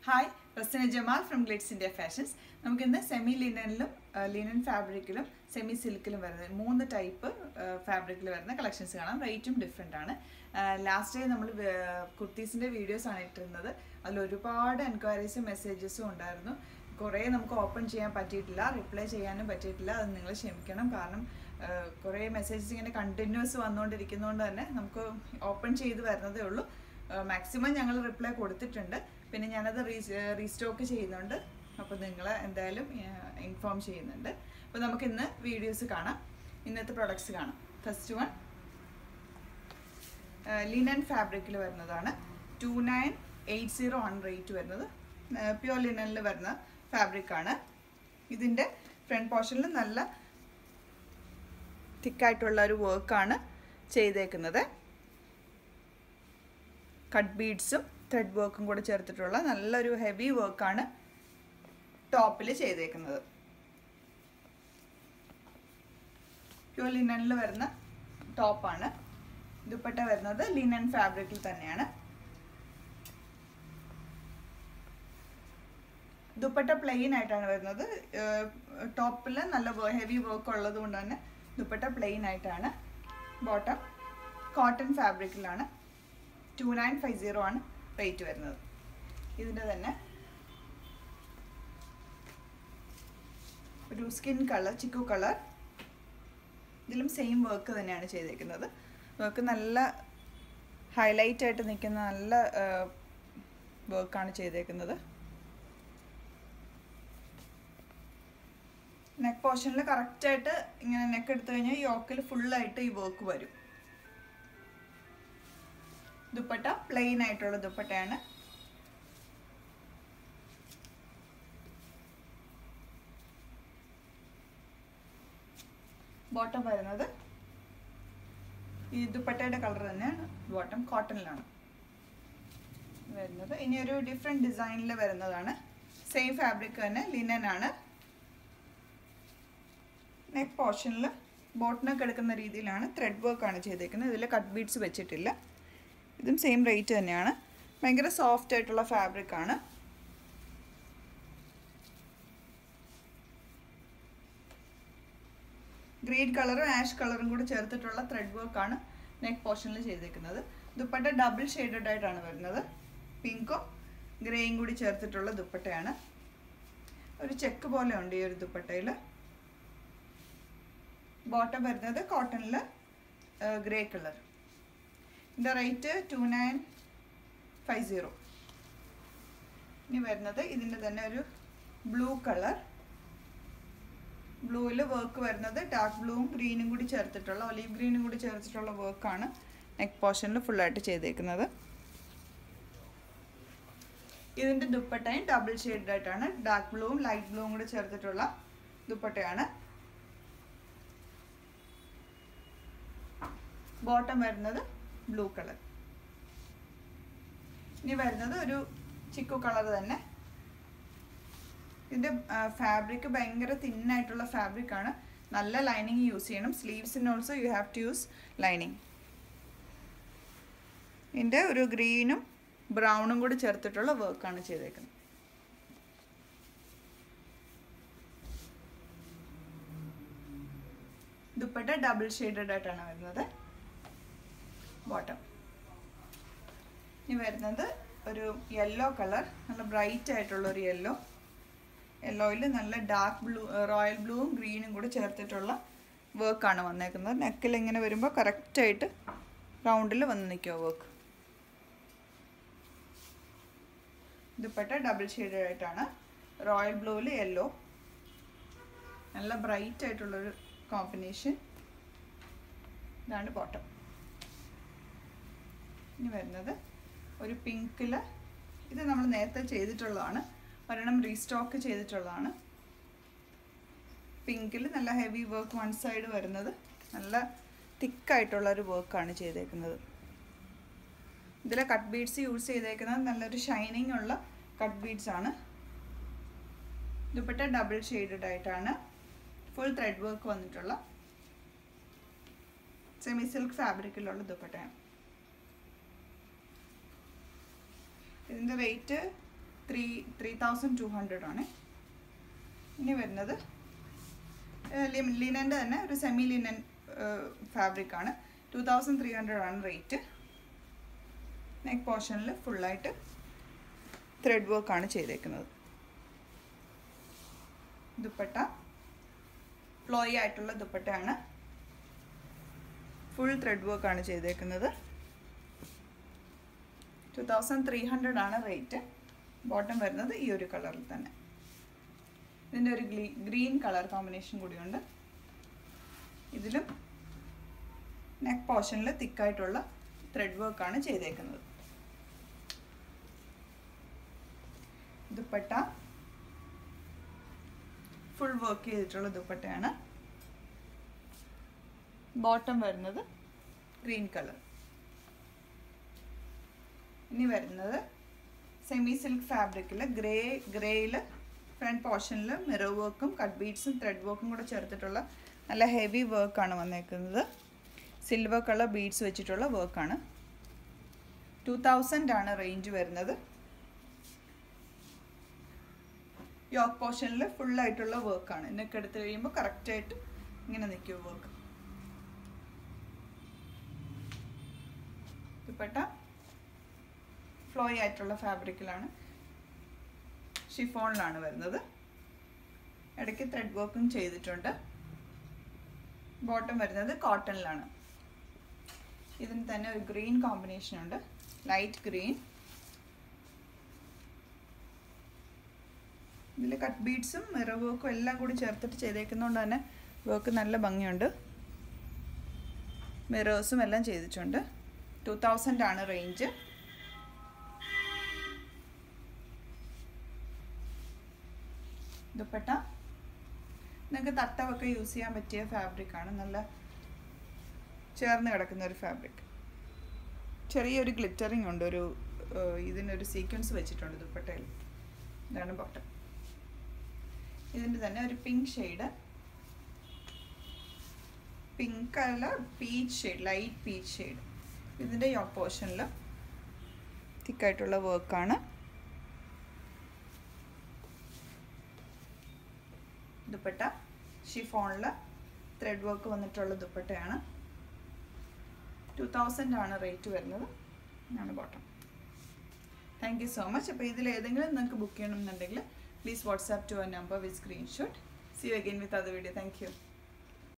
hi Rasna Jamal from Glitz India Fashions നമുക്കിന്ന് semi ലിനനിലും linen ഫാബ്രിക്കിലും സെമി സിൽക്കിലും വരുന്ന മൂന്ന് ടൈപ്പ് ഫാബ്രിക്കിൽ വരുന്ന കളക്ഷൻസ് കാണാം റേറ്റും ഡിഫറെൻ്റ് ആണ് ലാസ്റ്റ് ഡേ നമ്മൾ കുർത്തീസിൻ്റെ വീഡിയോസ് ആണ് ഇട്ടിരുന്നത് അതിൽ ഒരുപാട് എൻക്വയറീസും മെസ്സേജസും ഉണ്ടായിരുന്നു കുറേ നമുക്ക് ഓപ്പൺ ചെയ്യാൻ പറ്റിയിട്ടില്ല റിപ്ലൈ ചെയ്യാനും പറ്റിയിട്ടില്ല അത് നിങ്ങൾ ക്ഷമിക്കണം കാരണം കുറേ മെസ്സേജസ് ഇങ്ങനെ കണ്ടിന്യൂസ് വന്നുകൊണ്ടിരിക്കുന്നതുകൊണ്ട് തന്നെ നമുക്ക് ഓപ്പൺ ചെയ്ത് വരുന്നതേ ഉള്ളൂ മാക്സിമം ഞങ്ങൾ റിപ്ലൈ കൊടുത്തിട്ടുണ്ട് പിന്നെ ഞാനത് റീ റീസ്റ്റോക്ക് ചെയ്യുന്നുണ്ട് അപ്പോൾ നിങ്ങളെ എന്തായാലും ഇൻഫോം ചെയ്യുന്നുണ്ട് അപ്പോൾ നമുക്ക് ഇന്ന് വീഡിയോസ് കാണാം ഇന്നത്തെ പ്രൊഡക്ട്സ് കാണാം ഫസ്റ്റ് വൺ ലിനൻ ഫാബ്രിക്കിൽ വരുന്നതാണ് ടു നയൻ എയ്റ്റ് സീറോ ആണ് റേറ്റ് വരുന്നത് പ്യുവർ ലിനനിൽ വരുന്ന ഫാബ്രിക്കാണ് ഇതിൻ്റെ ഫ്രണ്ട് പോർഷനിൽ നല്ല തിക്കായിട്ടുള്ള ഒരു വർക്കാണ് ചെയ്തേക്കുന്നത് കട്ട് ബീഡ്സും ത്രെഡ് വർക്കും കൂടെ ചേർത്തിട്ടുള്ള നല്ലൊരു ഹെവി വർക്കാണ് ടോപ്പിൽ ചെയ്തേക്കുന്നത് പ്യൂർ ലിനനിൽ വരുന്ന ടോപ്പാണ് ദുപ്പട്ട വരുന്നത് ലിനൻ ഫാബ്രിക്കിൽ തന്നെയാണ് ദുപ്പട്ട പ്ലെയിൻ ആയിട്ടാണ് വരുന്നത് ടോപ്പിൽ നല്ല ഹെവി വർക്ക് ഉള്ളത് കൊണ്ട് തന്നെ ദുപ്പട്ട പ്ലെയിൻ ആയിട്ടാണ് ബോട്ടം കോട്ടൺ ഫാബ്രിക്കിലാണ് ടു നയൻ ഫൈവ് സീറോ ആണ് റേറ്റ് വരുന്നത് ഇതിൻ്റെ തന്നെ ഒരു സ്കിൻ കളർ ചിക്കു കളർ ഇതിലും സെയിം വർക്ക് തന്നെയാണ് ചെയ്തേക്കുന്നത് വർക്ക് നല്ല ഹൈലൈറ്റ് ആയിട്ട് നിൽക്കുന്ന നല്ല വർക്കാണ് ചെയ്തേക്കുന്നത് നെക്ക് പോർഷനിൽ കറക്റ്റായിട്ട് ഇങ്ങനെ നെക്ക് എടുത്തു കഴിഞ്ഞാൽ യോക്കിൽ ഫുള്ളായിട്ട് ഈ വർക്ക് വരും ദുപ്പട്ട പ്ലെയിൻ ആയിട്ടുള്ള ദുപ്പട്ടയാണ് ബോട്ടം വരുന്നത് ഈ ദുപ്പട്ടയുടെ കളർ തന്നെയാണ് ബോട്ടം കോട്ടണിലാണ് വരുന്നത് ഇനി ഒരു ഡിഫറെൻറ്റ് ഡിസൈനിൽ വരുന്നതാണ് സെയിം ഫാബ്രിക് തന്നെ ലിനൻ ആണ് നെക്ക് പോർഷനിൽ ബോട്ടിനൊക്കെ എടുക്കുന്ന രീതിയിലാണ് ത്രെഡ് വർക്കാണ് ചെയ്തേക്കുന്നത് ഇതിൽ കട്ട് ബീഡ്സ് വെച്ചിട്ടില്ല ഇതും സെയിം റേറ്റ് തന്നെയാണ് ഭയങ്കര സോഫ്റ്റ് ആയിട്ടുള്ള ഫാബ്രിക് ആണ് ഗ്രീൻ കളറും ആഷ് കളറും കൂടി ചേർത്തിട്ടുള്ള ത്രെഡ് വർക്കാണ് നെക്ക് പോർഷനിൽ ചെയ്തേക്കുന്നത് ദുപ്പട്ട ഡബിൾ ഷെയ്ഡഡ് ആയിട്ടാണ് വരുന്നത് പിങ്കും ഗ്രേയും കൂടി ചേർത്തിട്ടുള്ള ദുപ്പട്ടയാണ് ഒരു ചെക്ക് പോലെ ഉണ്ട് ഈ ഒരു ദുപ്പട്ടയിൽ ബോട്ടം വരുന്നത് കോട്ടണിൽ ഗ്രേ കളർ ഇതിൻ്റെ rate two nine five zero ഇനി വരുന്നത് ഇതിൻ്റെ തന്നെ ഒരു ബ്ലൂ കളർ ബ്ലൂവിൽ വർക്ക് വരുന്നത് ഡാർക്ക് ബ്ലൂവും ഗ്രീനും കൂടി ചേർത്തിട്ടുള്ള ഒലീവ് ഗ്രീനും കൂടി ചേർത്തിട്ടുള്ള വർക്കാണ് നെക്ക് പോർഷനിൽ ഫുള്ളായിട്ട് ചെയ്തേക്കുന്നത് ഇതിൻ്റെ ദുപ്പട്ടയും ഡബിൾ ഷെയ്ഡായിട്ടാണ് ഡാർക്ക് ബ്ലൂവും ലൈറ്റ് ബ്ലൂവും കൂടി ചേർത്തിട്ടുള്ള ദുപ്പട്ടയാണ് ബോട്ടം വരുന്നത് ബ്ലൂ കളർ ഇനി വരുന്നത് ഒരു ചിക്കു കളർ തന്നെ ഇതിൻ്റെ ഫാബ്രിക് ഭയങ്കര തിന്നായിട്ടുള്ള ഫാബ്രിക് ആണ് നല്ല ലൈനിങ് യൂസ് ചെയ്യണം സ്ലീവ്സിന് also you have to use lining ഇതിൻ്റെ ഒരു ഗ്രീനും ബ്രൗണും കൂടി ചേർത്തിട്ടുള്ള വർക്കാണ് ചെയ്തേക്കുന്നത് ദുപ്പട്ട ഡബിൾ ഷെയ്ഡഡ് ആയിട്ടാണ് വരുന്നത് ബോട്ടം ഇനി വരുന്നത് ഒരു യെല്ലോ കളർ നല്ല ബ്രൈറ്റ് ആയിട്ടുള്ള ഒരു യെല്ലോ യെല്ലോയിൽ നല്ല ഡാർക്ക് ബ്ലൂ റോയൽ ബ്ലൂവും ഗ്രീനും കൂടി ചേർത്തിട്ടുള്ള വർക്കാണ് വന്നേക്കുന്നത് നെക്കിൽ ഇങ്ങനെ വരുമ്പോൾ കറക്റ്റായിട്ട് റൗണ്ടിൽ വന്ന് നിൽക്കുക വർക്ക് ദുപ്പട്ട ഡബിൾ ഷെയ്ഡ് ആയിട്ടാണ് റോയൽ ബ്ലൂവിൽ യെല്ലോ നല്ല ബ്രൈറ്റ് ആയിട്ടുള്ളൊരു കോമ്പിനേഷൻ ഇതാണ് ബോട്ടം ഇനി വരുന്നത് ഒരു പിങ്കിൽ ഇത് നമ്മൾ നേരത്തെ ചെയ്തിട്ടുള്ളതാണ് ഒരെണ്ണം റീസ്റ്റോക്ക് ചെയ്തിട്ടുള്ളതാണ് പിങ്കിൽ നല്ല ഹെവി വർക്ക് വൺ സൈഡ് വരുന്നത് നല്ല തിക്കായിട്ടുള്ള ഒരു വർക്കാണ് ചെയ്തേക്കുന്നത് ഇതിലെ കട്ട് ബീഡ്സ് യൂസ് ചെയ്തേക്കുന്നത് നല്ലൊരു ഷൈനിങ് ഉള്ള കട്ട് ബീഡ്സ് ആണ് ദുപ്പട്ട ഡബിൾ ഷെയ്ഡഡ് ആയിട്ടാണ് ഫുൾ ത്രെഡ് വർക്ക് വന്നിട്ടുള്ള സെമി സിൽക്ക് ഫാബ്രിക്കിലുള്ള ദുപ്പട്ടയാണ് ഇതിൻ്റെ rate three three thousand two hundred ആണ് ഇനി വരുന്നത് ലിനൻ്റെ തന്നെ ഒരു സെമി ലിനൻ ഫാബ്രിക് ആണ് ടു തൗസൻഡ് ത്രീ ഹൺഡ്രഡ് ആണ് റേറ്റ് നെക്ക് പോർഷനിൽ ഫുള്ളായിട്ട് ത്രെഡ് വർക്കാണ് ചെയ്തേക്കുന്നത് ദുപ്പട്ട ഫ്ലോയി ആയിട്ടുള്ള ദുപ്പട്ടയാണ് ഫുൾ ത്രെഡ് വർക്കാണ് ചെയ്തേക്കുന്നത് ടു തൗസൻഡ് ത്രീ ഹൺഡ്രഡ് ആണ് റേറ്റ് ബോട്ടം വരുന്നത് ഈ ഒരു കളറിൽ തന്നെ ഇതിൻ്റെ ഒരു ഗ്രീ ഗ്രീൻ കളർ കോമ്പിനേഷൻ കൂടിയുണ്ട് ഇതിലും നെക്ക് പോർഷനിൽ തിക്കായിട്ടുള്ള ത്രെഡ് വർക്കാണ് ചെയ്തേക്കുന്നത് ദുപ്പട്ട ഫുൾ വർക്ക് ചെയ്തിട്ടുള്ള ദുപ്പട്ടയാണ് ബോട്ടം വരുന്നത് ഗ്രീൻ കളർ ഇനി വരുന്നത് സെമി സിൽക്ക് ഫാബ്രിക്കിൽ ഗ്രേ ഗ്രേയിൽ ഫ്രണ്ട് പോർഷനിൽ മിറർ വർക്കും കട്ട് ബീഡ്സും ത്രെഡ് വർക്കും കൂടെ ചേർത്തിട്ടുള്ള നല്ല ഹെവി വർക്കാണ് വന്നേക്കുന്നത് സിൽവർ കളർ ബീഡ്സ് വെച്ചിട്ടുള്ള വർക്കാണ് ടു തൗസൻഡ് ആണ് റേഞ്ച് വരുന്നത് യോക്ക് പോർഷനിൽ ഫുള്ളായിട്ടുള്ള വർക്കാണ് ഇതിനൊക്കെ എടുത്തു കഴിയുമ്പോൾ കറക്റ്റായിട്ട് ഇങ്ങനെ നിൽക്കും വർക്ക് ദുപ്പട്ട ഫ്ലോയി ആയിട്ടുള്ള ഫാബ്രിക്കിലാണ് ഷിഫോണിലാണ് വരുന്നത് ഇടയ്ക്ക് ത്രെഡ് വർക്കും ചെയ്തിട്ടുണ്ട് ബോട്ടം വരുന്നത് കോട്ടണിലാണ് ഇതിന് തന്നെ ഒരു ഗ്രീൻ കോമ്പിനേഷൻ ഉണ്ട് ലൈറ്റ് ഗ്രീൻ ഇതിൽ കട്ട് ബീഡ്സും മിറർ വർക്കും എല്ലാം കൂടി ചേർത്തിട്ട് ചെയ്തേക്കുന്നതുകൊണ്ട് തന്നെ വർക്ക് നല്ല ഭംഗിയുണ്ട് മിറേഴ്സും എല്ലാം ചെയ്തിട്ടുണ്ട് ടു തൗസൻഡ് ആണ് റേഞ്ച് ദുപ്പട്ട നിങ്ങൾക്ക് തട്ടമൊക്കെ യൂസ് ചെയ്യാൻ പറ്റിയ ഫാബ്രിക്കാണ് നല്ല ചേർന്ന് കിടക്കുന്ന ഒരു ഫാബ്രിക് ചെറിയൊരു ഗ്ലിറ്ററിങ് ഉണ്ട് ഒരു ഏഹ്, ഇതിനൊരു സീക്വൻസ് വെച്ചിട്ടുണ്ട് ദുപ്പട്ടയിൽ ഇതാണ് ബോട്ടം ഇതിൻ്റെ തന്നെ ഒരു പിങ്ക് ഷെയ്ഡ് പിങ്ക് അല്ല peach shade light peach shade ഇതിൻ്റെ യോക്ക് പോർഷനിൽ തിക്കായിട്ടുള്ള വർക്കാണ് ദുപ്പട്ട ഷിഫോണിൽ ത്രെഡ് വർക്ക് വന്നിട്ടുള്ള ദുപ്പട്ടയാണ് ടു തൗസൻഡ് ആണ് റേറ്റ് വരുന്നത് ആണ് bottom thank you so much അപ്പോൾ ഇതിൽ ഏതെങ്കിലും നിങ്ങൾക്ക് ബുക്ക് ചെയ്യണമെന്നുണ്ടെങ്കിൽ please WhatsApp to a number with screenshot see you again with other video thank U